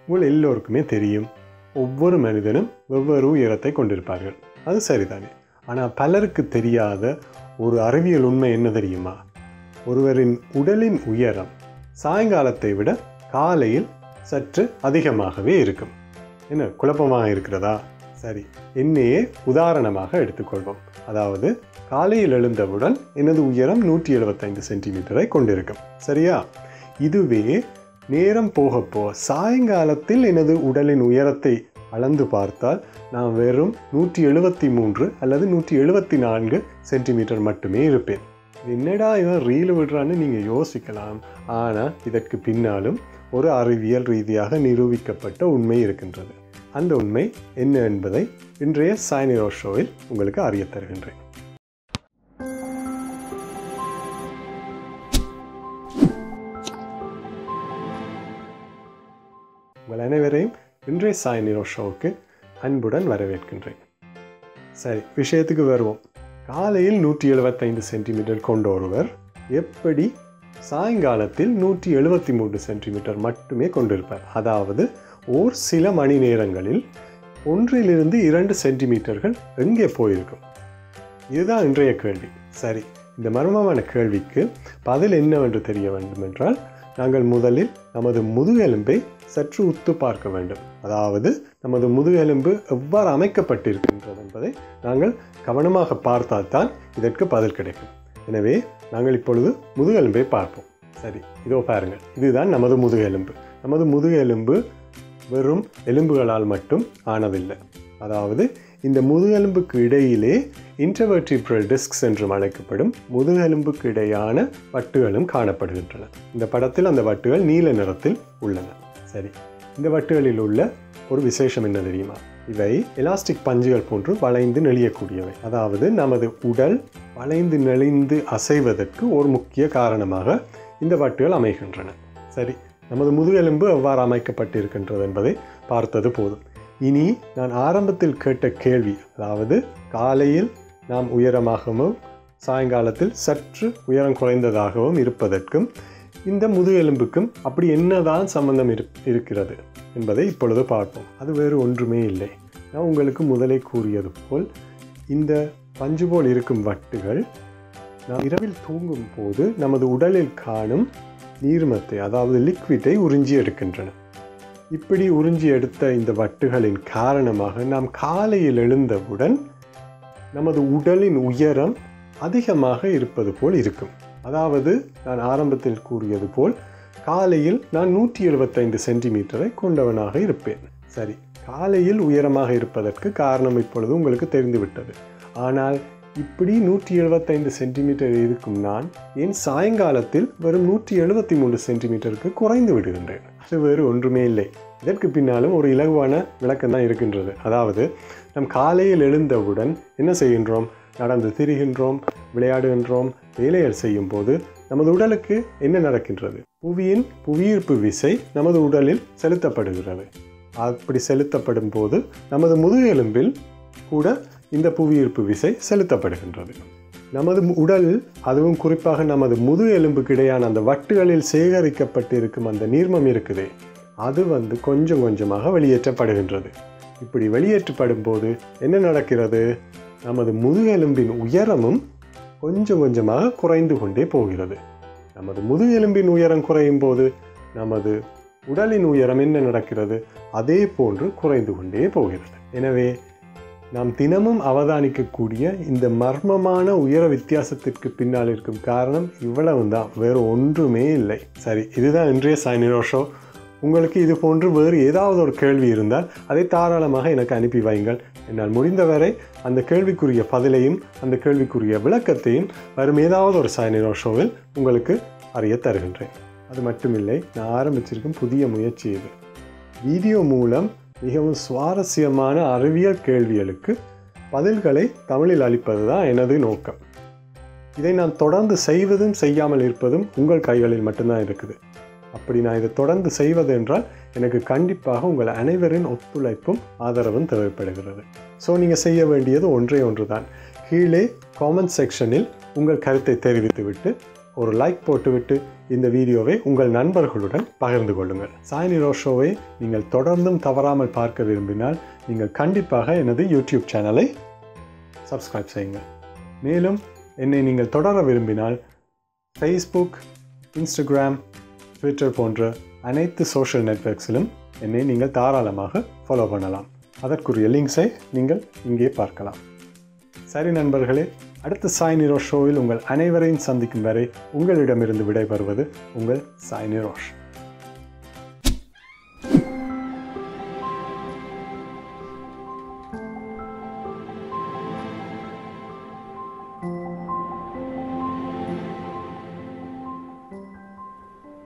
உங்கள் எல்லோருக்குமே தெரியும் ஒவ்வொரு மனிதனும் வெவ்வேறு உயரத்தை கொண்டிருப்பார்கள் அது சரிதானே ஆனால் பலருக்கு தெரியாத ஒரு அறிவியல் உண்மை என்ன தெரியுமா ஒருவரின் உடலின் உயரம் சாயங்காலத்தை விட காலையில் சற்று அதிகமாகவே இருக்கும் என்ன குழப்பமாக இருக்கிறதா சரி என்னையே உதாரணமாக எடுத்துக்கொள்வோம் அதாவது காலையில் எழுந்தவுடன் எனது உயரம் நூற்றி எழுபத்தைந்து சென்டிமீட்டரை கொண்டிருக்கும் சரியா இதுவே நேரம் போக போக சாயங்காலத்தில் எனது உடலின் உயரத்தை அளந்து பார்த்தால் நான் வெறும் நூற்றி எழுபத்தி மூன்று அல்லது நூற்றி எழுபத்தி நான்கு சென்டிமீட்டர் மட்டுமே இருப்பேன் என்னடா இவன் ரீல் விடுறான்னு நீங்கள் யோசிக்கலாம் ஆனால் இதற்கு பின்னாலும் ஒரு அறிவியல் ரீதியாக நிரூபிக்கப்பட்ட உண்மை இருக்கின்றது அந்த உண்மை என்ன என்பதை இன்றைய சாய்னிரோ ஷோவில் உங்களுக்கு அறிய தருகின்றேன் உங்கள் அனைவரையும் இன்றைய சாய்னிரோ ஷோவுக்கு அன்புடன் வரவேற்கின்றேன் சரி விஷயத்துக்கு வருவோம் காலையில் நூற்றி எழுபத்தைந்து சென்டிமீட்டர் கொண்ட ஒருவர் எப்படி சாயங்காலத்தில் நூற்றி எழுபத்தி மூன்று சென்டிமீட்டர் மட்டுமே கொண்டிருப்பார் அதாவது ஓர் சில மணி நேரங்களில் ஒன்றிலிருந்து இரண்டு சென்டிமீட்டர்கள் எங்கே போயிருக்கும் இதுதான் இன்றைய கேள்வி சரி இந்த மர்மமான கேள்விக்கு பதில் என்னவென்று தெரிய வேண்டும் என்றால் நாங்கள் முதலில் நமது முதுகெலும்பை சற்று உத்து பார்க்க வேண்டும் அதாவது நமது முதுகெலும்பு எவ்வாறு அமைக்கப்பட்டிருக்கின்றது என்பதை நாங்கள் கவனமாக பார்த்தால்தான் இதற்கு பதில் கிடைக்கும் எனவே நாங்கள் இப்பொழுது முதுகெலும்பை பார்ப்போம் சரி இதோ பாருங்கள் இதுதான் நமது முதுகெலும்பு நமது முதுகெலும்பு வெறும் எலும்புகளால் மட்டும் ஆனதில்லை அதாவது இந்த முதுகெலும்புக்கு இடையிலே இன்டர்வெர்டிப்ரல் டிஸ்க்ஸ் என்றும் அழைக்கப்படும் முதுகெலும்புக்கு இடையான வட்டுகளும் காணப்படுகின்றன இந்த படத்தில் அந்த வட்டுகள் நீல நிறத்தில் உள்ளன சரி இந்த வட்டுகளில் உள்ள ஒரு விசேஷம் என்ன தெரியுமா இவை எலாஸ்டிக் பஞ்சுகள் போன்று வளைந்து நெளியக்கூடியவை அதாவது நமது உடல் வளைந்து நெளிந்து அசைவதற்கு ஒரு முக்கிய காரணமாக இந்த வட்டுகள் அமைகின்றன சரி நமது முதுகெலும்பு எவ்வாறு அமைக்கப்பட்டிருக்கின்றது என்பதை பார்த்தது போதும் இனி நான் ஆரம்பத்தில் கேட்ட கேள்வி அதாவது காலையில் நாம் உயரமாகவும் சாயங்காலத்தில் சற்று உயரம் குறைந்ததாகவும் இருப்பதற்கும் இந்த முதுகெலும்புக்கும் அப்படி என்னதான் சம்பந்தம் இரு இருக்கிறது என்பதை இப்பொழுது பார்ப்போம் அது வேறு ஒன்றுமே இல்லை நான் உங்களுக்கு முதலே கூறியது போல் இந்த பஞ்சு போல் இருக்கும் வட்டுகள் நாம் இரவில் தூங்கும் போது நமது உடலில் காணும் நீர்மத்தை அதாவது லிக்விட்டை உறிஞ்சி எடுக்கின்றன இப்படி உறிஞ்சி எடுத்த இந்த வட்டுகளின் காரணமாக நாம் காலையில் எழுந்தவுடன் நமது உடலின் உயரம் அதிகமாக இருப்பது போல் இருக்கும் அதாவது நான் ஆரம்பத்தில் கூறியது போல் காலையில் நான் நூற்றி எழுபத்தைந்து சென்டிமீட்டரை கொண்டவனாக இருப்பேன் சரி காலையில் உயரமாக இருப்பதற்கு காரணம் இப்பொழுது உங்களுக்கு தெரிந்துவிட்டது ஆனால் இப்படி நூற்றி எழுபத்தைந்து சென்டிமீட்டர் இருக்கும் நான் என் சாயங்காலத்தில் வெறும் நூற்றி எழுபத்தி மூன்று சென்டிமீட்டருக்கு குறைந்து விடுகின்றேன் அது வேறு ஒன்றுமே இல்லை இதற்கு பின்னாலும் ஒரு இலகுவான விளக்கம் தான் இருக்கின்றது அதாவது நம் காலையில் எழுந்தவுடன் என்ன செய்கின்றோம் நடந்து திரிகின்றோம் விளையாடுகின்றோம் வேலைகள் செய்யும் போது நமது உடலுக்கு என்ன நடக்கின்றது புவியின் புவியீர்ப்பு விசை நமது உடலில் செலுத்தப்படுகிறது அப்படி செலுத்தப்படும் போது நமது முதுகெலும்பில் கூட இந்த புவியீர்ப்பு விசை செலுத்தப்படுகின்றது நமது உடல் அதுவும் குறிப்பாக நமது முது எலும்புக்கு இடையான அந்த வட்டுகளில் சேகரிக்கப்பட்டிருக்கும் அந்த நீர்மம் இருக்குதே அது வந்து கொஞ்சம் கொஞ்சமாக வெளியேற்றப்படுகின்றது இப்படி வெளியேற்றப்படும் போது என்ன நடக்கிறது நமது முதுகெலும்பின் உயரமும் கொஞ்சம் கொஞ்சமாக குறைந்து கொண்டே போகிறது நமது முதுகெலும்பின் உயரம் குறையும் போது நமது உடலின் உயரம் என்ன நடக்கிறது அதே போன்று குறைந்து கொண்டே போகிறது எனவே நாம் தினமும் அவதானிக்கக்கூடிய இந்த மர்மமான உயர வித்தியாசத்திற்கு பின்னால் இருக்கும் காரணம் இவ்வளவு தான் வேறு ஒன்றுமே இல்லை சரி இதுதான் இன்றைய சாய்னிரோ ஷோ உங்களுக்கு இது போன்று வேறு ஏதாவது ஒரு கேள்வி இருந்தால் அதை தாராளமாக எனக்கு அனுப்பி வையுங்கள் என்னால் முடிந்தவரை அந்த கேள்விக்குரிய பதிலையும் அந்த கேள்விக்குரிய விளக்கத்தையும் வரும் ஏதாவது ஒரு சாய்னிரோ ஷோவில் உங்களுக்கு அறிய தருகின்றேன் அது மட்டுமில்லை நான் ஆரம்பிச்சிருக்கும் புதிய முயற்சி இது வீடியோ மூலம் மிகவும் சுவாரஸ்யமான அறிவியல் கேள்விகளுக்கு பதில்களை தமிழில் அளிப்பது தான் எனது நோக்கம் இதை நான் தொடர்ந்து செய்வதும் செய்யாமல் இருப்பதும் உங்கள் கைகளில் மட்டும்தான் இருக்குது அப்படி நான் இதை தொடர்ந்து செய்வது என்றால் எனக்கு கண்டிப்பாக உங்கள் அனைவரின் ஒத்துழைப்பும் ஆதரவும் தேவைப்படுகிறது ஸோ நீங்கள் செய்ய வேண்டியது ஒன்றே ஒன்று தான் கீழே காமெண்ட் செக்ஷனில் உங்கள் கருத்தை தெரிவித்துவிட்டு ஒரு லைக் போட்டுவிட்டு இந்த வீடியோவை உங்கள் நண்பர்களுடன் பகிர்ந்து கொள்ளுங்கள் சாய் நிரோ ஷோவை நீங்கள் தொடர்ந்தும் தவறாமல் பார்க்க விரும்பினால் நீங்கள் கண்டிப்பாக எனது யூடியூப் சேனலை சப்ஸ்கிரைப் செய்யுங்கள் மேலும் என்னை நீங்கள் தொடர விரும்பினால் ஃபேஸ்புக் இன்ஸ்டாகிராம் ட்விட்டர் போன்ற அனைத்து சோஷியல் நெட்வொர்க்ஸிலும் என்னை நீங்கள் தாராளமாக ஃபாலோ பண்ணலாம் அதற்குரிய லிங்க்ஸை நீங்கள் இங்கே பார்க்கலாம் சரி நண்பர்களே அடுத்த சாய் நிரோஷ் ஷோவில் உங்கள் அனைவரையும் சந்திக்கும் வரை உங்களிடமிருந்து விடைபெறுவது உங்கள் சாய் நிரோஷ்